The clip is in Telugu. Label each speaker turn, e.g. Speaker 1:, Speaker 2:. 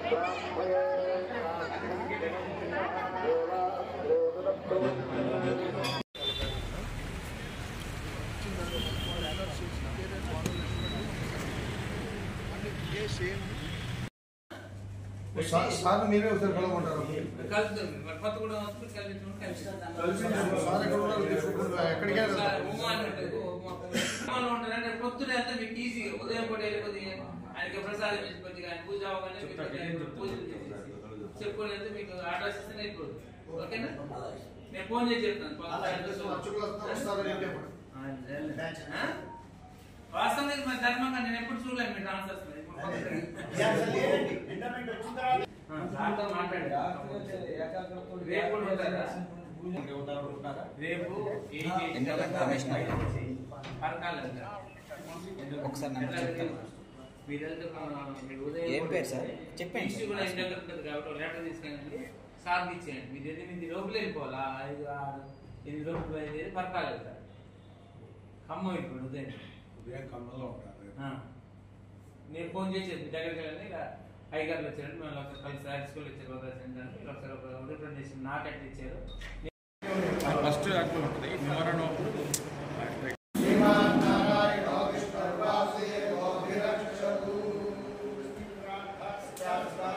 Speaker 1: సార్ మీరే ఒకసారి కలవమంటారు
Speaker 2: కలుపుతుంది మరి కొత్తగూడెం హాస్పిటల్ కలిపించమని కలిపిస్తాం
Speaker 1: సార్ ఎక్కడ ఉన్నారు తీసుకుంటారు ఎక్కడికి
Speaker 2: సార్,
Speaker 1: వెళ్తారు
Speaker 2: ఉమాన్ ఉంటుంది, ఉమా- ఉమాన్ ఉంటుంది అంటే పొద్దునే అంతా మీకు ఈజీ ఉదయం పూట వెళ్ళిపోతే ఆయనకి ప్రసాదం ఇచ్చి కొద్దిగా ఆయన పూజ అవ్వగానే మీకు కొద్దిగా పూజలు చేసేసి చెప్పుకొని వెళ్తే మీకు ఆర్డర్ ఇస్తే అయిపోతుంది ఓకేనా నేను ఫోన్ చేసి చెప్తాను
Speaker 1: అర్చకులు వస్తారు, వస్తారని ఏం చెప్పండి
Speaker 2: ఆ? వాస్తవానికి మరి ధర్మంగా నేను ఎప్పుడు చూడలేదు మీ ట్రాన్స్ఫర్స్ దాంతో మాట్లాడి రేపు కూడా ఉంటారా రేపు ఏం చేసి-
Speaker 3: ఎన్నికల కమిషనర్.
Speaker 2: పరకాల దగ్గర.
Speaker 3: ఒకసారి నెంబర్ చెప్తారా?
Speaker 2: మీరు వెళ్తే మన- మీరు ఉదయం
Speaker 3: ఏం పేరు సార్? చెప్పండి
Speaker 2: ఇష్యూ కూడా ఇంటి దగ్గర ఉంటుంది కాబట్టి ఒక లెటర్ తీసుకెళ్ళండి సార్ ఇచ్చేయండి మీరు ఎనిమిది లోపల వెళ్ళిపోవాలా ఐదు ఆరు ఎనిమిది లోపల బయలుదేరి పరకాల వెళ్తారు ఖమ్మం ఇప్పుడు ఉదయం
Speaker 1: ఉదయం ఖమ్మంలో ఉంటారు
Speaker 2: ఆ. నేను ఫోన్ చేసి మీ దగ్గరికి వెళ్ళండి ఇలా హైగార్లు వచ్చారంటే మేము ఒకసారి కలిసి హై స్కూల్ ఇచ్చారు భద్రాచలం మీరు ఒకసారి ఒక రిప్రజెంటేషన్ నాకు అట్లా ఇచ్చారు
Speaker 4: ఫస్ట్ యాక్ట్ ఉంటుంది నివారణ
Speaker 1: శ్రీమన్నారాయణ విష్ణు